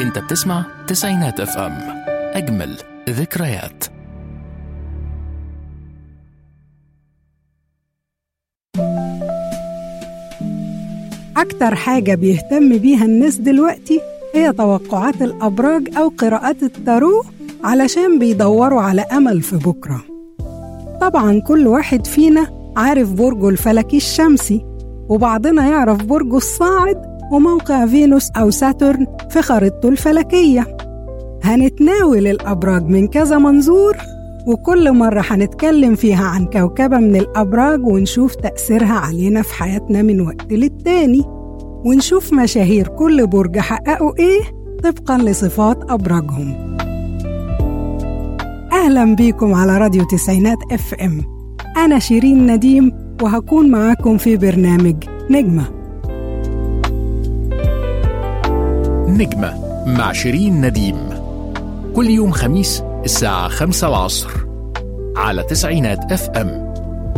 انت بتسمع تسعينات اف ام اجمل ذكريات أكتر حاجة بيهتم بيها الناس دلوقتي هي توقعات الأبراج أو قراءات التارو علشان بيدوروا على أمل في بكرة طبعا كل واحد فينا عارف برجه الفلكي الشمسي وبعضنا يعرف برجه الصاعد وموقع فينوس أو ساترن في خريطته الفلكية هنتناول الأبراج من كذا منظور وكل مرة هنتكلم فيها عن كوكبة من الأبراج ونشوف تأثيرها علينا في حياتنا من وقت للتاني ونشوف مشاهير كل برج حققوا إيه طبقا لصفات أبراجهم أهلا بيكم على راديو تسعينات اف ام أنا شيرين نديم وهكون معاكم في برنامج نجمة نجمة مع شيرين نديم كل يوم خميس الساعة خمسة العصر على تسعينات اف ام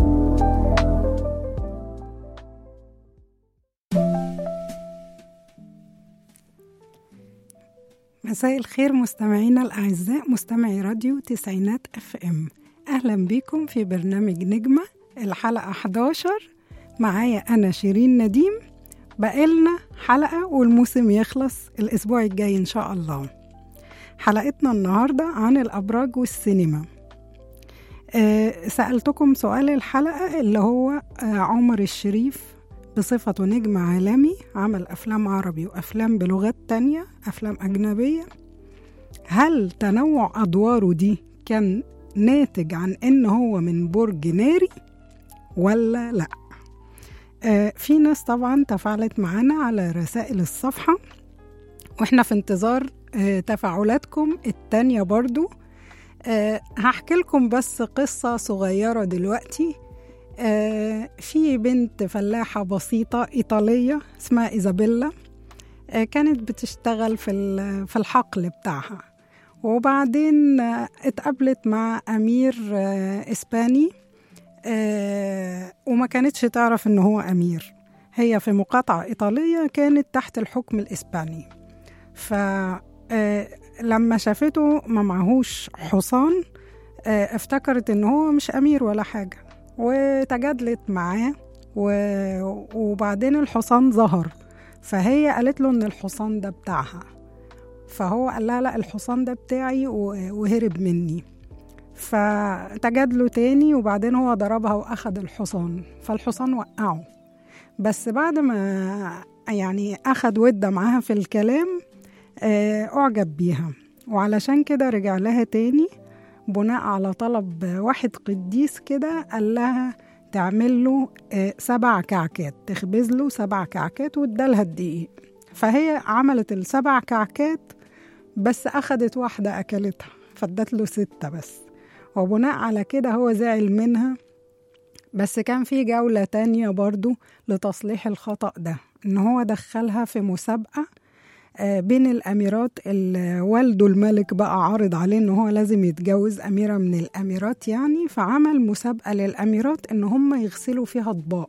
مساء الخير مستمعينا الأعزاء مستمعي راديو تسعينات اف ام أهلا بيكم في برنامج نجمة الحلقة 11 معايا أنا شيرين نديم بقالنا حلقة والموسم يخلص الأسبوع الجاي إن شاء الله حلقتنا النهاردة عن الأبراج والسينما أه سألتكم سؤال الحلقة اللي هو أه عمر الشريف بصفته نجم عالمي عمل أفلام عربي وأفلام بلغات تانية أفلام أجنبية هل تنوع أدواره دي كان ناتج عن إن هو من برج ناري ولا لأ آه في ناس طبعا تفاعلت معانا على رسائل الصفحة واحنا في انتظار آه تفاعلاتكم التانية برضو آه هحكي لكم بس قصة صغيرة دلوقتي آه في بنت فلاحة بسيطة إيطالية اسمها إيزابيلا آه كانت بتشتغل في في الحقل بتاعها وبعدين آه اتقابلت مع أمير إسباني وما كانتش تعرف إن هو أمير هي في مقاطعة إيطالية كانت تحت الحكم الإسباني فلما شافته ما معهوش حصان افتكرت إن هو مش أمير ولا حاجة وتجادلت معاه و... وبعدين الحصان ظهر فهي قالت له ان الحصان ده بتاعها فهو قال لها لا الحصان ده بتاعي و... وهرب مني فتجادلوا تاني وبعدين هو ضربها واخد الحصان فالحصان وقعه بس بعد ما يعني اخد ودة معاها في الكلام اعجب بيها وعلشان كده رجع لها تاني بناء على طلب واحد قديس كده قال لها تعمل له سبع كعكات تخبز له سبع كعكات وادالها الدقيق فهي عملت السبع كعكات بس أخدت واحدة أكلتها فادت له ستة بس وبناء على كده هو زعل منها بس كان في جولة تانية برضو لتصليح الخطأ ده إن هو دخلها في مسابقة بين الأميرات اللي والده الملك بقى عارض عليه إن هو لازم يتجوز أميرة من الأميرات يعني فعمل مسابقة للأميرات إن هم يغسلوا فيها أطباق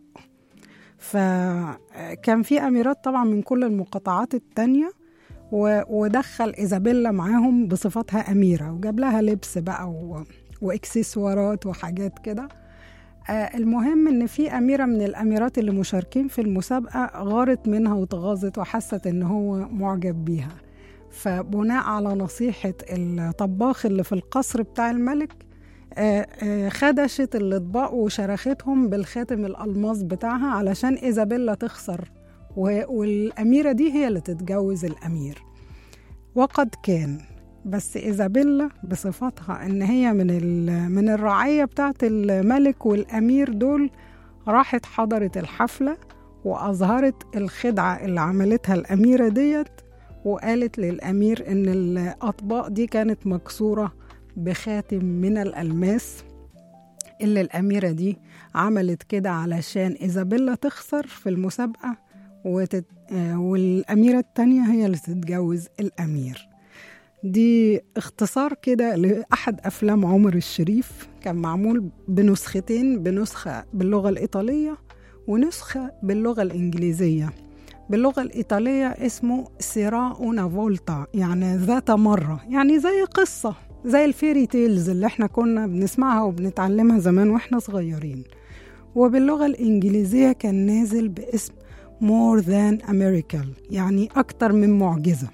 فكان في أميرات طبعا من كل المقاطعات التانية ودخل إيزابيلا معاهم بصفتها أميرة وجاب لها لبس بقى و... وإكسسوارات وحاجات كده المهم ان في اميره من الاميرات اللي مشاركين في المسابقه غارت منها وتغاظت وحست ان هو معجب بيها فبناء على نصيحه الطباخ اللي في القصر بتاع الملك خدشت الاطباق وشرختهم بالخاتم الالماس بتاعها علشان ايزابيلا تخسر والاميره دي هي اللي تتجوز الامير وقد كان بس إيزابيلا بصفتها إن هي من من الرعية بتاعت الملك والأمير دول راحت حضرت الحفلة وأظهرت الخدعة اللي عملتها الأميرة ديت وقالت للأمير إن الأطباق دي كانت مكسورة بخاتم من الألماس اللي الأميرة دي عملت كده علشان إيزابيلا تخسر في المسابقة وتت... والأميرة التانية هي اللي تتجوز الأمير دي اختصار كده لأحد أفلام عمر الشريف كان معمول بنسختين بنسخة باللغة الإيطالية ونسخة باللغة الإنجليزية باللغة الإيطالية اسمه سيرا أونا فولتا يعني ذات مرة يعني زي قصة زي الفيري تيلز اللي احنا كنا بنسمعها وبنتعلمها زمان واحنا صغيرين وباللغة الإنجليزية كان نازل باسم More Than a Miracle يعني أكتر من معجزة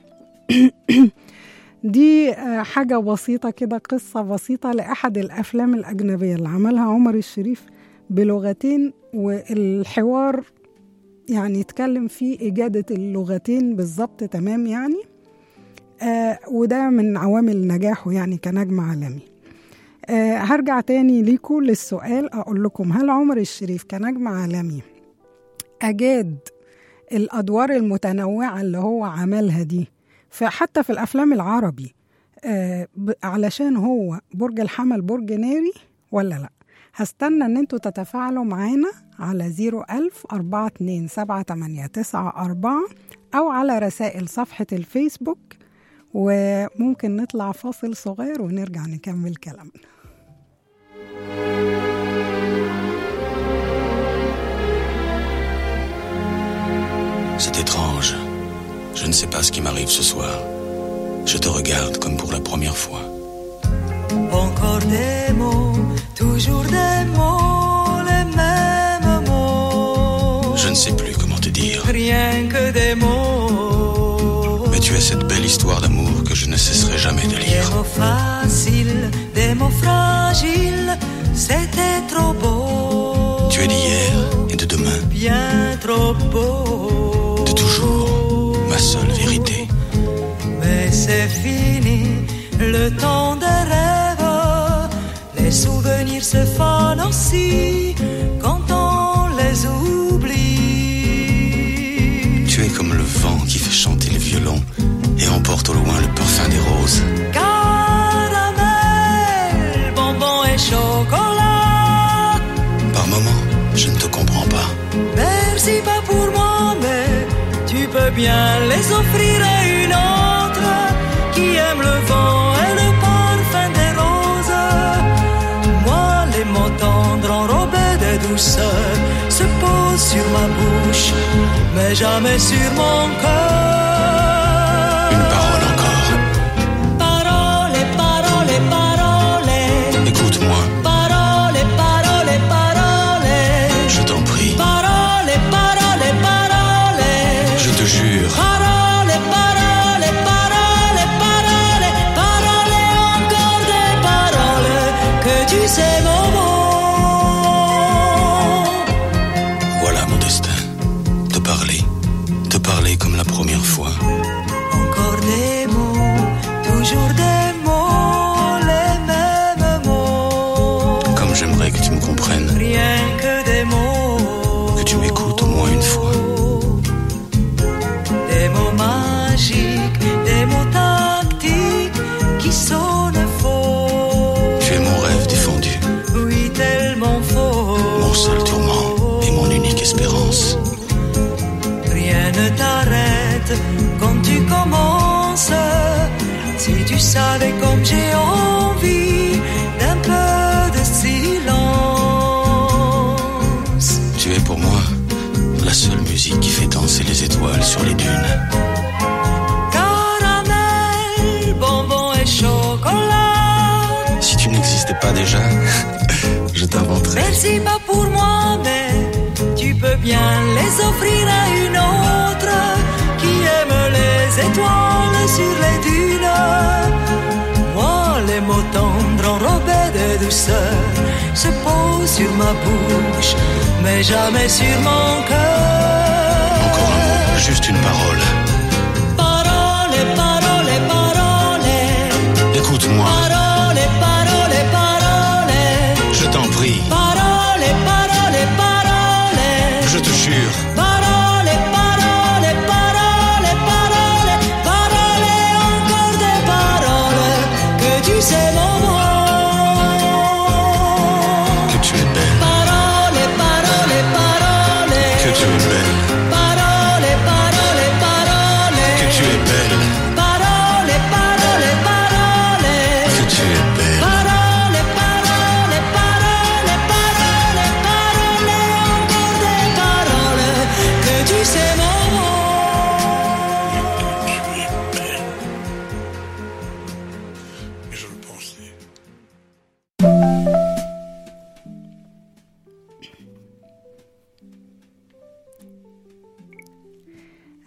دي آه، حاجة بسيطة كده قصة بسيطة لأحد الأفلام الأجنبية اللي عملها عمر الشريف بلغتين والحوار يعني اتكلم فيه إجادة اللغتين بالظبط تمام يعني آه وده من عوامل نجاحه يعني كنجم عالمي آه هرجع تاني ليكم للسؤال أقول لكم هل عمر الشريف كنجم عالمي أجاد الأدوار المتنوعة اللي هو عملها دي فحتى في الأفلام العربي آه ب- علشان هو برج الحمل برج ناري ولا لأ هستنى ان انتوا تتفاعلوا معانا على 01000 427 او على رسائل صفحة الفيسبوك وممكن نطلع فاصل صغير ونرجع نكمل كلامنا C'est étrange. Je ne sais pas ce qui m'arrive ce soir. Je te regarde comme pour la première fois. Encore des mots, toujours des mots, les mêmes mots. Je ne sais plus comment te dire. Rien que des mots. Mais tu as cette belle histoire d'amour que je ne cesserai jamais de Des lire. mots faciles, des mots fragiles, c'était trop beau. Tu es d'hier et de demain, Bien trop beau. de toujours, ma seule vérité. Mais c'est fini, le temps des rêves. Les souvenirs se fanent aussi quand on les oublie. Tu es comme le vent qui fait chanter le violon et emporte au loin le parfum des roses. Caramel, bonbon et chocolat. Par moments, je ne te comprends pas. Merci pas pour moi, mais tu peux bien les offrir à une autre qui aime le vent et le parfum des roses. Moi, les mots tendres enrobés de douceur se posent sur ma bouche, mais jamais sur mon cœur. Une parole encore. Parole, parole, parole. Écoute-moi, Parole, parole, parole. je t'en prie. Parole, parole, parole. Je te jure, Parole, parole, parole, parole. Parole, encore des paroles. Que tu sais mon mot. voilà mon destin. Te parler, te parler comme la première fois. Encore des mots, toujours des mots, les mêmes mots. Comme j'aimerais que tu me comprennes, Rien que des mots. que tu m'écoutes au moins une fois. Des mots magiques, des mots tactiques qui sonnent faux. Tu es mon rêve défendu, Oui, tellement faux. mon seul tourment et mon unique espérance. Rien ne t'arrête quand tu commences. Si tu savais comme j'ai envie d'un peu de silence. Tu es pour moi la seule musique qui fait danser les étoiles sur les dunes. Caramel, bonbon et chocolat. Si tu n'existais pas déjà, je t'inventerais. Merci pas pour moi, mais tu peux bien les offrir à une autre qui aime les étoiles sur les dunes. Moi, les mots tendres enrobés de douceur se posent sur ma bouche, mais jamais sur mon cœur. Encore un mot, juste une parole. Parole, parole, parole. Écoute-moi, Parole, parole, parole. je t'en prie, Parole, parole, parole. je te jure. Parole, parole, parole, parole. Parole, encore des paroles. Que tu sais mon mot. Que tu es belle, Parole, parole, parole. que tu es belle.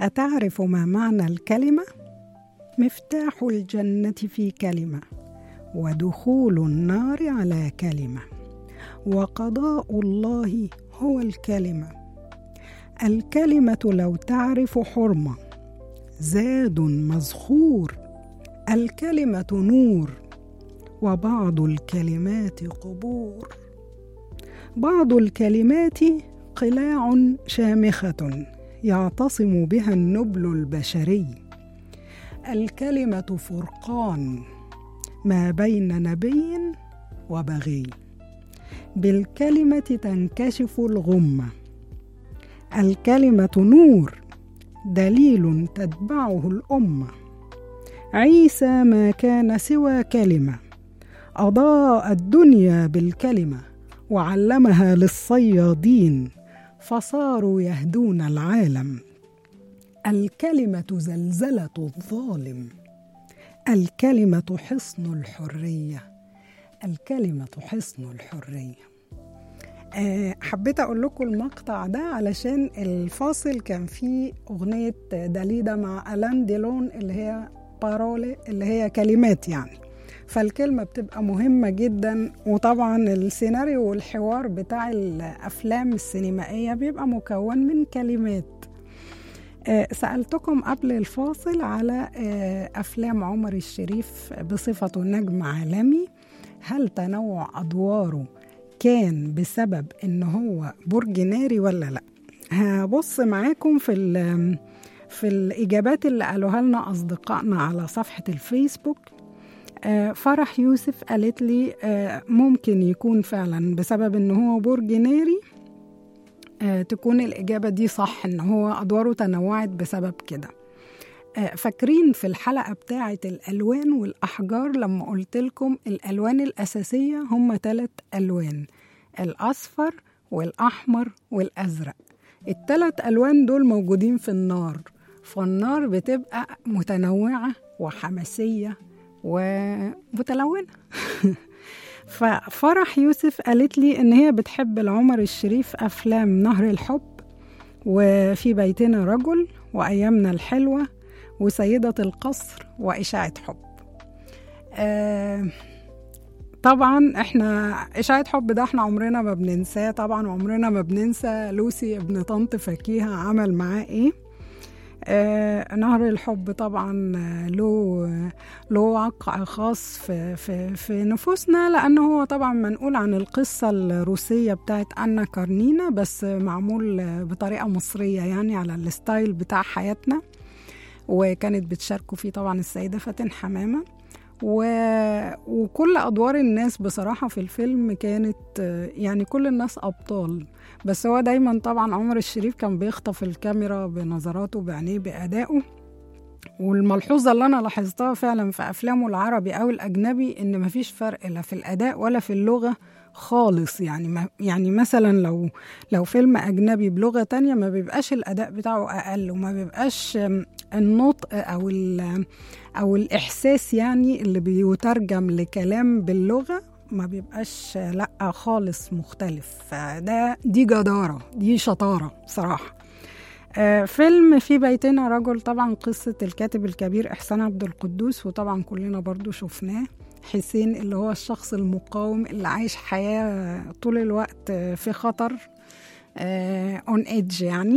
أتعرف ما معنى الكلمة؟ مفتاح الجنة في كلمة ودخول النار على كلمة وقضاء الله هو الكلمة الكلمة لو تعرف حرمة زاد مزخور الكلمة نور وبعض الكلمات قبور بعض الكلمات قلاع شامخة يعتصم بها النبل البشري الكلمة فرقان ما بين نبي وبغي بالكلمة تنكشف الغمة الكلمة نور دليل تتبعه الأمة عيسى ما كان سوى كلمة أضاء الدنيا بالكلمة وعلمها للصيادين فصاروا يهدون العالم الكلمة زلزلة الظالم الكلمة حصن الحرية الكلمة حصن الحرية أه حبيت أقول لكم المقطع ده علشان الفاصل كان فيه أغنية داليدا مع ألان ديلون اللي هي بارولي اللي هي كلمات يعني فالكلمة بتبقى مهمة جدا وطبعا السيناريو والحوار بتاع الأفلام السينمائية بيبقى مكون من كلمات أه سألتكم قبل الفاصل على أه أفلام عمر الشريف بصفته نجم عالمي هل تنوع أدواره كان بسبب إن هو برج ناري ولا لأ هبص معاكم في في الإجابات اللي قالوها لنا أصدقائنا على صفحة الفيسبوك آه فرح يوسف قالت لي آه ممكن يكون فعلا بسبب ان هو برج ناري آه تكون الإجابة دي صح ان هو أدواره تنوعت بسبب كده فاكرين في الحلقة بتاعة الألوان والأحجار لما قلت لكم الألوان الأساسية هم ثلاث ألوان الأصفر والأحمر والأزرق الثلاث ألوان دول موجودين في النار فالنار بتبقى متنوعة وحماسية ومتلونة ففرح يوسف قالت لي إن هي بتحب العمر الشريف أفلام نهر الحب وفي بيتنا رجل وأيامنا الحلوة وسيدة القصر وإشاعة حب آه طبعا احنا إشاعة حب ده احنا عمرنا ما بننساه طبعا وعمرنا ما بننسى لوسي ابن طنط فكيهة عمل معاه ايه آه نهر الحب طبعا له له وقع خاص في, في, في نفوسنا لأنه هو طبعا منقول عن القصة الروسية بتاعت أنا كارنينا بس معمول بطريقة مصرية يعني على الستايل بتاع حياتنا وكانت بتشاركوا فيه طبعا السيدة فاتن حمامة و... وكل أدوار الناس بصراحة في الفيلم كانت يعني كل الناس أبطال بس هو دايما طبعا عمر الشريف كان بيخطف الكاميرا بنظراته بعينيه بأدائه والملحوظة اللي أنا لاحظتها فعلا في أفلامه العربي أو الأجنبي إن مفيش فرق لا في الأداء ولا في اللغة خالص يعني ما يعني مثلا لو لو فيلم أجنبي بلغة تانية ما بيبقاش الأداء بتاعه أقل وما بيبقاش النطق أو أو الإحساس يعني اللي بيترجم لكلام باللغة ما بيبقاش لا خالص مختلف فده دي جدارة دي شطارة بصراحة آه فيلم في بيتنا رجل طبعا قصة الكاتب الكبير إحسان عبد القدوس وطبعا كلنا برضو شفناه حسين اللي هو الشخص المقاوم اللي عايش حياة طول الوقت في خطر اون ايدج يعني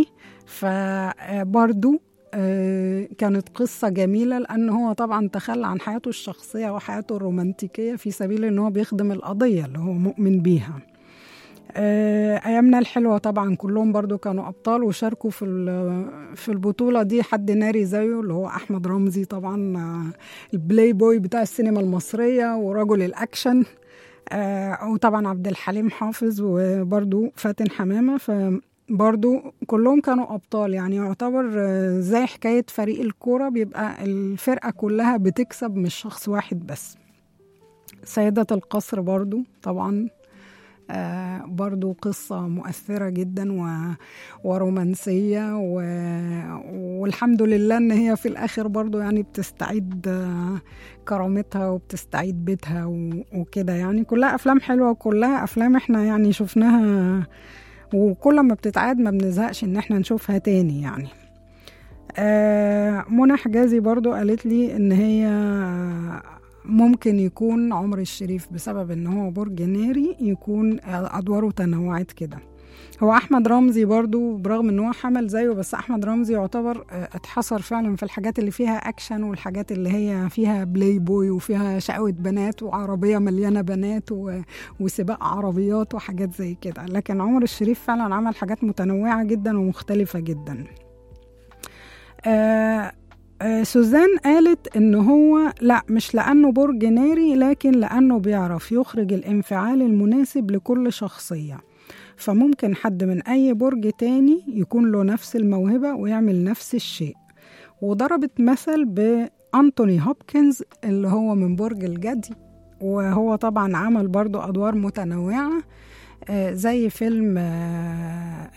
فبرضو كانت قصة جميلة لأن هو طبعا تخلى عن حياته الشخصية وحياته الرومانتيكية في سبيل أن هو بيخدم القضية اللي هو مؤمن بيها أيامنا الحلوة طبعا كلهم برضو كانوا أبطال وشاركوا في في البطولة دي حد ناري زيه اللي هو أحمد رمزي طبعا البلاي بوي بتاع السينما المصرية ورجل الأكشن وطبعا عبد الحليم حافظ وبرضو فاتن حمامة ف برضو كلهم كانوا أبطال يعني يعتبر زي حكاية فريق الكورة بيبقى الفرقة كلها بتكسب مش شخص واحد بس سيدة القصر برضو طبعا آه برضو قصة مؤثرة جدا و... ورومانسية و... والحمد لله ان هي في الاخر برضو يعني بتستعيد آه كرامتها وبتستعيد بيتها و... وكده يعني كلها افلام حلوة وكلها افلام احنا يعني شفناها وكل ما بتتعاد ما بنزهقش ان احنا نشوفها تاني يعني آه، منى حجازي برضو قالت لي ان هي ممكن يكون عمر الشريف بسبب ان هو برج ناري يكون ادواره تنوعت كده هو احمد رمزي برضو برغم ان هو حمل زيه بس احمد رمزي يعتبر آه، اتحصر فعلا في الحاجات اللي فيها اكشن والحاجات اللي هي فيها بلاي بوي وفيها شقوة بنات وعربية مليانة بنات و... وسباق عربيات وحاجات زي كده لكن عمر الشريف فعلا عمل حاجات متنوعة جدا ومختلفة جدا آه آه سوزان قالت ان هو لا مش لانه برج ناري لكن لانه بيعرف يخرج الانفعال المناسب لكل شخصيه فممكن حد من اي برج تاني يكون له نفس الموهبه ويعمل نفس الشيء وضربت مثل بانتوني هوبكنز اللي هو من برج الجدي وهو طبعا عمل برضو ادوار متنوعه آه زي فيلم آه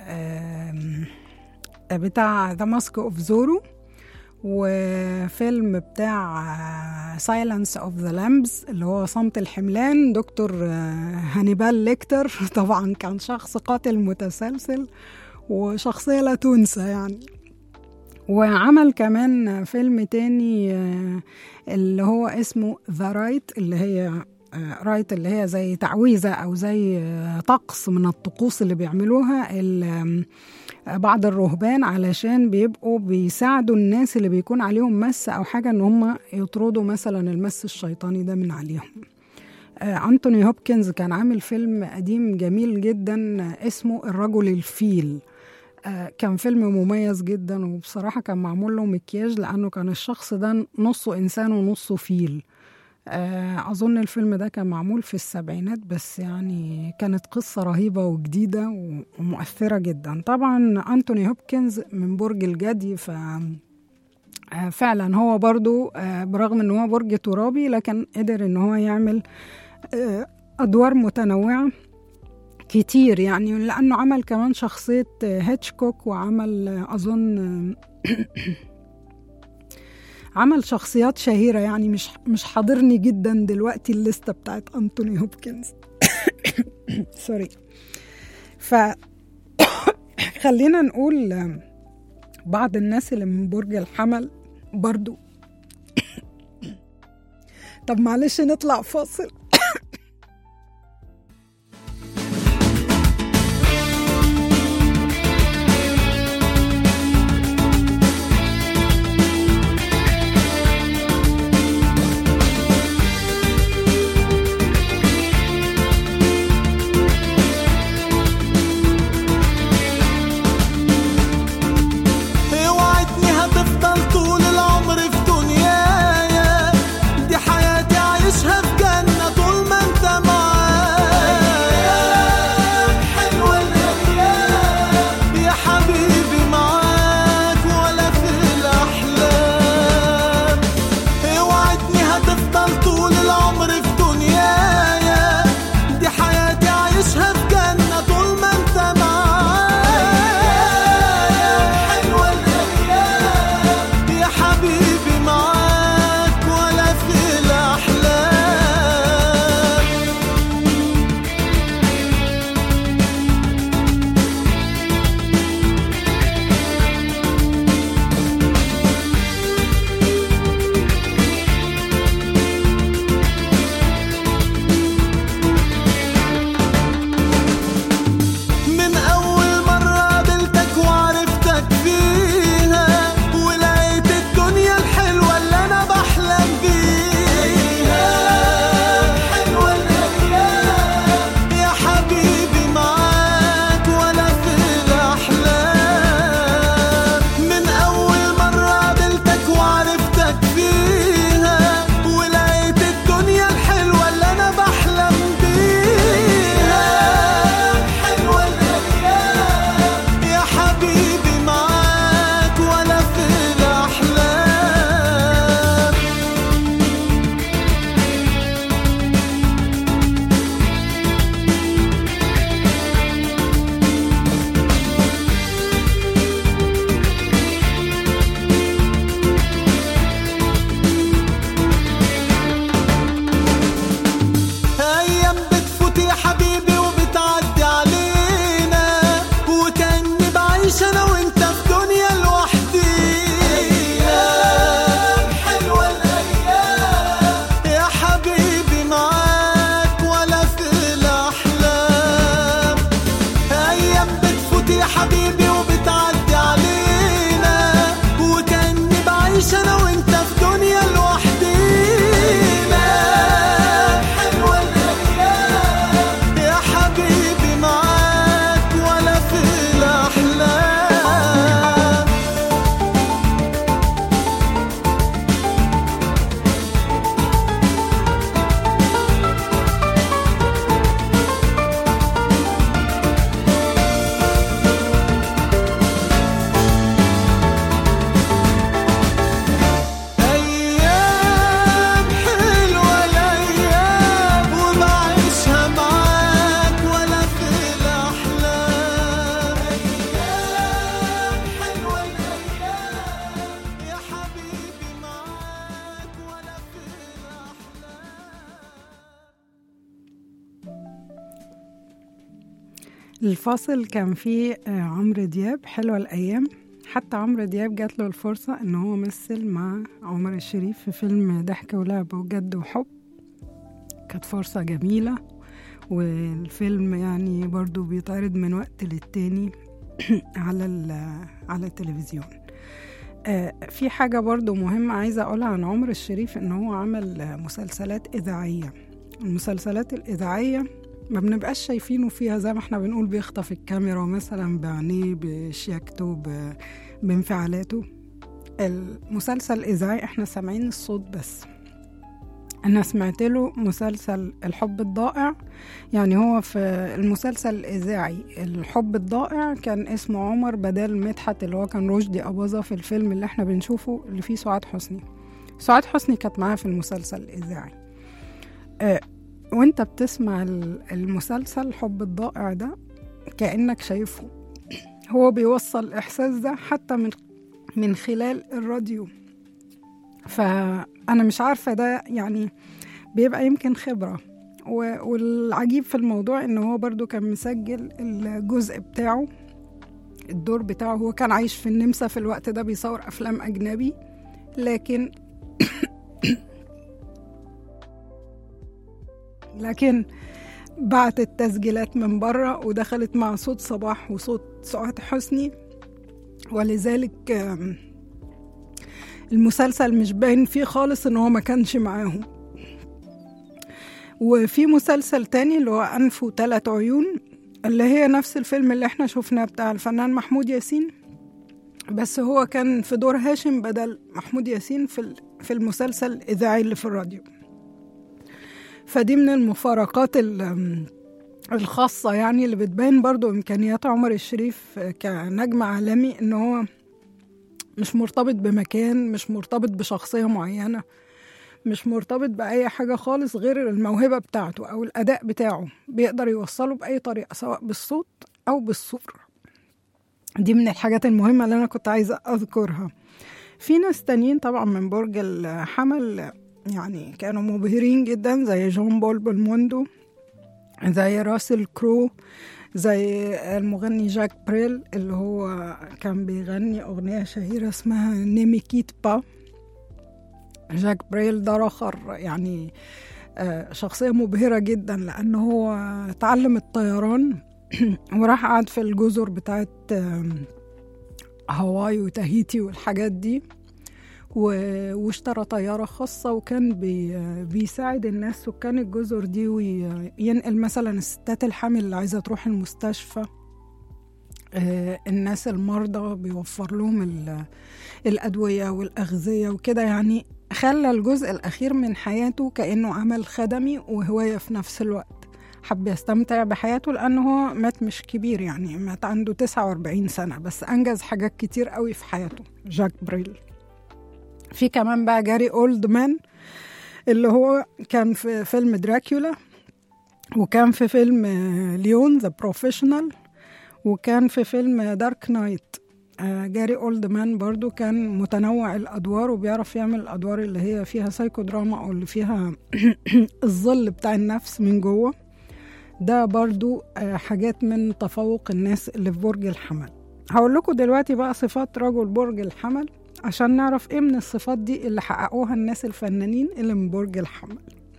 آه بتاع ذا ماسك اوف زورو وفيلم بتاع سايلنس اوف ذا لامبس اللي هو صمت الحملان دكتور هانيبال ليكتر طبعا كان شخص قاتل متسلسل وشخصية لا تنسى يعني وعمل كمان فيلم تاني اللي هو اسمه ذا رايت اللي هي رايت اللي هي زي تعويذة أو زي طقس من الطقوس اللي بيعملوها بعض الرهبان علشان بيبقوا بيساعدوا الناس اللي بيكون عليهم مس أو حاجة إن هم يطردوا مثلا المس الشيطاني ده من عليهم أنتوني هوبكنز كان عامل فيلم قديم جميل جدا اسمه الرجل الفيل كان فيلم مميز جدا وبصراحة كان معمول له مكياج لأنه كان الشخص ده نصه إنسان ونصه فيل أظن الفيلم ده كان معمول في السبعينات بس يعني كانت قصة رهيبة وجديدة ومؤثرة جدا طبعا أنتوني هوبكنز من برج الجدي ف فعلا هو برضو برغم ان هو برج ترابي لكن قدر ان هو يعمل ادوار متنوعه كتير يعني لانه عمل كمان شخصيه هيتشكوك وعمل اظن عمل شخصيات شهيرة يعني مش مش حاضرني جدا دلوقتي الليستة بتاعت أنتوني هوبكنز سوري ف خلينا نقول بعض الناس اللي من برج الحمل برضو طب معلش نطلع فاصل اوعدني هتفضل طول العمر في دنيايا دي حياتي عايشها في جنة الفاصل كان فيه آه، عمرو دياب حلوة الأيام حتى عمرو دياب جات له الفرصة إن هو مثل مع عمر الشريف في فيلم ضحك ولعب وجد وحب كانت فرصة جميلة والفيلم يعني برضو بيتعرض من وقت للتاني على ال- على التلفزيون آه، في حاجة برضو مهمة عايزة أقولها عن عمر الشريف إن هو عمل آه، مسلسلات إذاعية المسلسلات الإذاعية ما بنبقاش شايفينه فيها زي ما احنا بنقول بيخطف الكاميرا مثلا بعينيه بشياكته ب- بانفعالاته المسلسل الإذاعي احنا سامعين الصوت بس أنا سمعت له مسلسل الحب الضائع يعني هو في المسلسل الإذاعي الحب الضائع كان اسمه عمر بدل مدحت اللي هو كان رشدي أباظة في الفيلم اللي احنا بنشوفه اللي فيه سعاد حسني سعاد حسني كانت معاه في المسلسل الإذاعي آه، وانت بتسمع ال- المسلسل الحب الضائع ده كأنك شايفه هو بيوصل الإحساس ده حتى من من خلال الراديو فأنا مش عارفة ده يعني بيبقى يمكن خبرة و- والعجيب في الموضوع إن هو برضو كان مسجل الجزء بتاعه الدور بتاعه هو كان عايش في النمسا في الوقت ده بيصور أفلام أجنبي لكن لكن بعت التسجيلات من بره ودخلت مع صوت صباح وصوت سعاد حسني ولذلك آم، المسلسل مش باين فيه خالص ان هو ما كانش معاهم وفي مسلسل تاني اللي هو أنف وثلاث عيون اللي هي نفس الفيلم اللي احنا شفناه بتاع الفنان محمود ياسين بس هو كان في دور هاشم بدل محمود ياسين في ال- في المسلسل الإذاعي اللي في الراديو فدي من المفارقات ال- الخاصة يعني اللي بتبين برضو إمكانيات عمر الشريف كنجم عالمي إن هو مش مرتبط بمكان مش مرتبط بشخصية معينة مش مرتبط بأي حاجة خالص غير الموهبة بتاعته أو الأداء بتاعه بيقدر يوصله بأي طريقة سواء بالصوت أو بالصورة دي من الحاجات المهمة اللي أنا كنت عايزة أذكرها في ناس تانيين طبعا من برج الحمل يعني كانوا مبهرين جدا زي جون بول بلموندو زي راسل كرو زي المغني جاك بريل اللي هو كان بيغني أغنية شهيرة اسمها نيميكيت با جاك بريل ده رخر يعني آه، شخصية مبهرة جدا لأنه هو اتعلم الطيران وراح قعد في الجزر بتاعت آم، هاواي وتاهيتي والحاجات دي و- واشترى طيارة خاصة وكان بي بيساعد الناس سكان الجزر دي وينقل مثلا الستات الحامل اللي عايزة تروح المستشفى آه، الناس المرضى بيوفر لهم ال- الأدوية والأغذية وكده يعني خلى الجزء الأخير من حياته كأنه عمل خدمي وهواية في نفس الوقت حب يستمتع بحياته لأنه هو مات مش كبير يعني مات عنده 49 سنة بس أنجز حاجات كتير قوي في حياته جاك بريل في كمان بقى جاري اولد مان اللي هو كان في فيلم دراكولا وكان في فيلم آه، ليون ذا بروفيشنال وكان في فيلم دارك نايت جاري اولد مان برضو كان متنوع الادوار وبيعرف يعمل الادوار اللي هي فيها سايكو دراما او اللي فيها الظل بتاع النفس من جوه ده برضو آه، حاجات من تفوق الناس اللي في برج الحمل هقول لكم دلوقتي بقى صفات رجل برج الحمل عشان نعرف ايه من الصفات دي اللي حققوها الناس الفنانين اللي من برج الحمل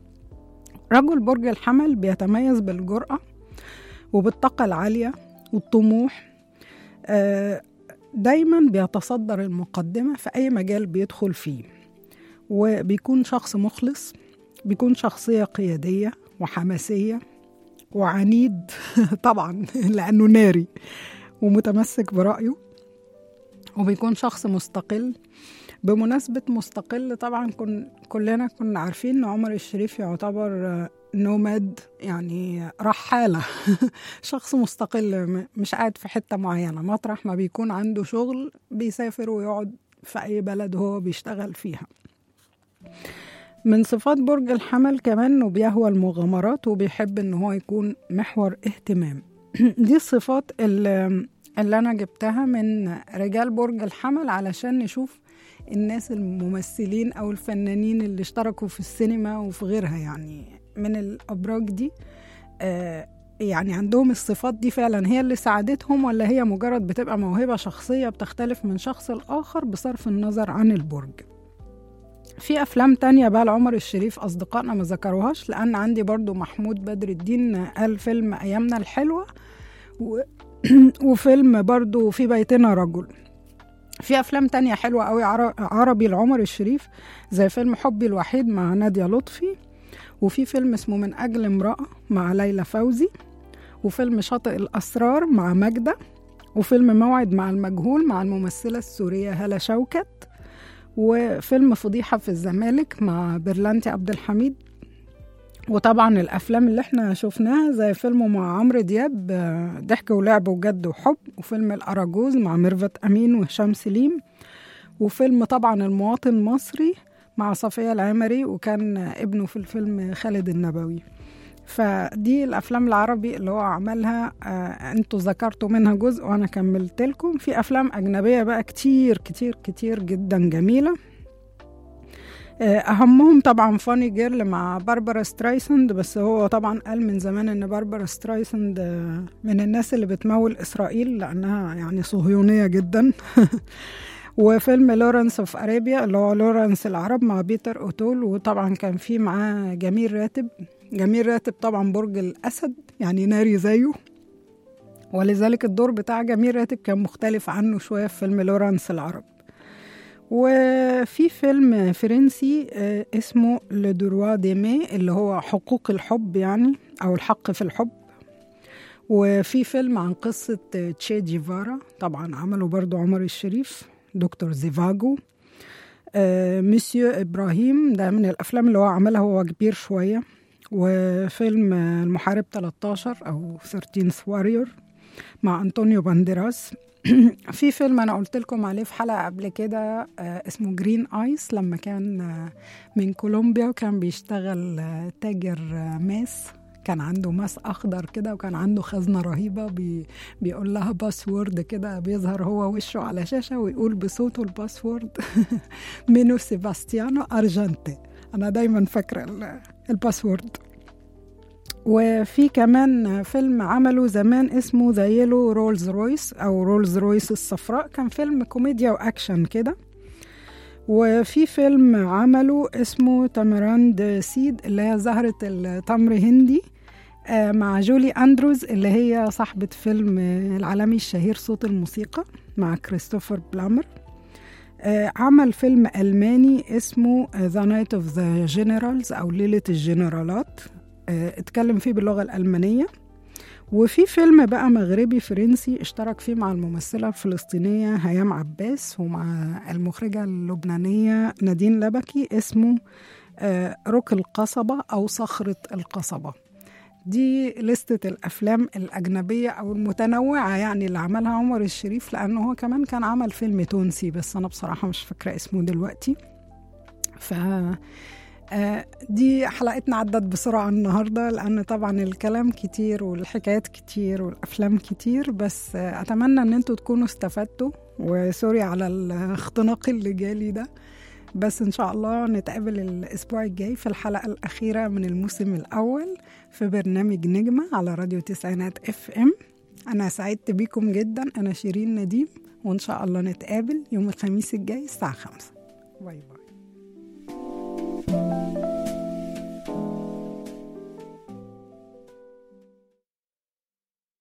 رجل برج الحمل بيتميز بالجرأة وبالطاقة العالية والطموح آه، دايما بيتصدر المقدمة في أي مجال بيدخل فيه وبيكون شخص مخلص بيكون شخصية قيادية وحماسية وعنيد طبعا لأنه ناري ومتمسك برأيه وبيكون شخص مستقل بمناسبة مستقل طبعا كن كلنا كنا عارفين ان عمر الشريف يعتبر آه، نوماد يعني رحالة شخص مستقل م- مش قاعد في حتة معينة مطرح ما بيكون عنده شغل بيسافر ويقعد في أي بلد هو بيشتغل فيها من صفات برج الحمل كمان انه بيهوى المغامرات وبيحب ان هو يكون محور اهتمام دي الصفات اللي, اللي انا جبتها من رجال برج الحمل علشان نشوف الناس الممثلين او الفنانين اللي اشتركوا في السينما وفي غيرها يعني من الابراج دي آه يعني عندهم الصفات دي فعلا هي اللي ساعدتهم ولا هي مجرد بتبقى موهبة شخصية بتختلف من شخص لآخر بصرف النظر عن البرج في أفلام تانية بقى لعمر الشريف أصدقائنا ما ذكروهاش لأن عندي برضو محمود بدر الدين قال فيلم أيامنا الحلوة و... وفيلم برضو في بيتنا رجل في أفلام تانية حلوة قوي عر- عربي لعمر الشريف زي فيلم حبي الوحيد مع نادية لطفي وفي فيلم اسمه من أجل امرأة مع ليلى فوزي وفيلم شاطئ الأسرار مع ماجدة وفيلم موعد مع المجهول مع الممثلة السورية هالة شوكت وفيلم فضيحة في الزمالك مع برلانتي عبد الحميد وطبعا الأفلام اللي احنا شفناها زي فيلم مع عمرو دياب آه، ضحك ولعب وجد وحب وفيلم الأراجوز مع ميرفت أمين وهشام سليم وفيلم طبعا المواطن المصري مع صفية العمري وكان ابنه في الفيلم خالد النبوي فدي الافلام العربي اللي هو عملها آه انتوا ذكرتوا منها جزء وانا كملت لكم في افلام اجنبيه بقى كتير كتير كتير جدا جميله آه اهمهم طبعا فاني جيرل مع باربرا سترايسند بس هو طبعا قال من زمان ان باربرا سترايسند آه من الناس اللي بتمول اسرائيل لانها يعني صهيونيه جدا وفيلم لورنس اوف ارابيا اللي هو لورنس العرب مع بيتر اوتول وطبعا كان في معاه جميل راتب جميل راتب طبعا برج الاسد يعني ناري زيه ولذلك الدور بتاع جميل راتب كان مختلف عنه شويه في فيلم لورنس العرب وفي فيلم فرنسي آه، اسمه لو دروا ديمي اللي هو حقوق الحب يعني او الحق في الحب وفي فيلم عن قصة تشي جيفارا طبعا عمله برضو عمر الشريف دكتور زيفاجو آه، مسيو إبراهيم ده من الأفلام اللي هو عملها هو كبير شوية وفيلم آه، المحارب 13 أو 13 واريور مع أنطونيو بانديراس في فيلم أنا قلت لكم عليه في حلقة قبل كده آه، اسمه جرين آيس لما كان آه، من كولومبيا وكان بيشتغل آه، تاجر آه، ماس كان عنده ماس اخضر كده وكان عنده خزنه رهيبه بي بيقول لها باسورد كده بيظهر هو وشه على شاشه ويقول بصوته الباسورد مينو سيباستيانو ارجنتي انا دايما فاكره ال- الباسورد وفي كمان فيلم عمله زمان اسمه ذا يلو رولز رويس او رولز رويس الصفراء كان فيلم كوميديا واكشن كده وفي فيلم عمله اسمه تامراند سيد اللي هي زهرة التمر هندي آه، مع جولي أندروز اللي هي صاحبة فيلم آه، العالمي الشهير صوت الموسيقى مع كريستوفر بلامر آه، عمل فيلم ألماني اسمه ذا نايت اوف ذا جنرالز أو ليلة الجنرالات آه، اتكلم فيه باللغة الألمانية وفي فيلم بقى مغربي فرنسي اشترك فيه مع الممثلة الفلسطينية هيام عباس ومع المخرجة اللبنانية نادين لبكي اسمه آه، رك القصبة أو صخرة القصبة دي لستة الأفلام الأجنبية أو المتنوعة يعني اللي عملها عمر الشريف لأنه هو كمان كان عمل فيلم تونسي بس أنا بصراحة مش فاكرة اسمه دلوقتي ف آه، دي حلقتنا عدت بسرعة النهاردة لأن طبعا الكلام كتير والحكايات كتير والأفلام كتير بس آه، أتمنى أن انتوا تكونوا استفدتوا وسوري على الاختناق اللي جالي ده بس إن شاء الله نتقابل الأسبوع الجاي في الحلقة الأخيرة من الموسم الأول في برنامج نجمة على راديو تسعينات اف ام أنا سعدت بيكم جدا أنا شيرين نديم وإن شاء الله نتقابل يوم الخميس الجاي الساعة خمسة باي باي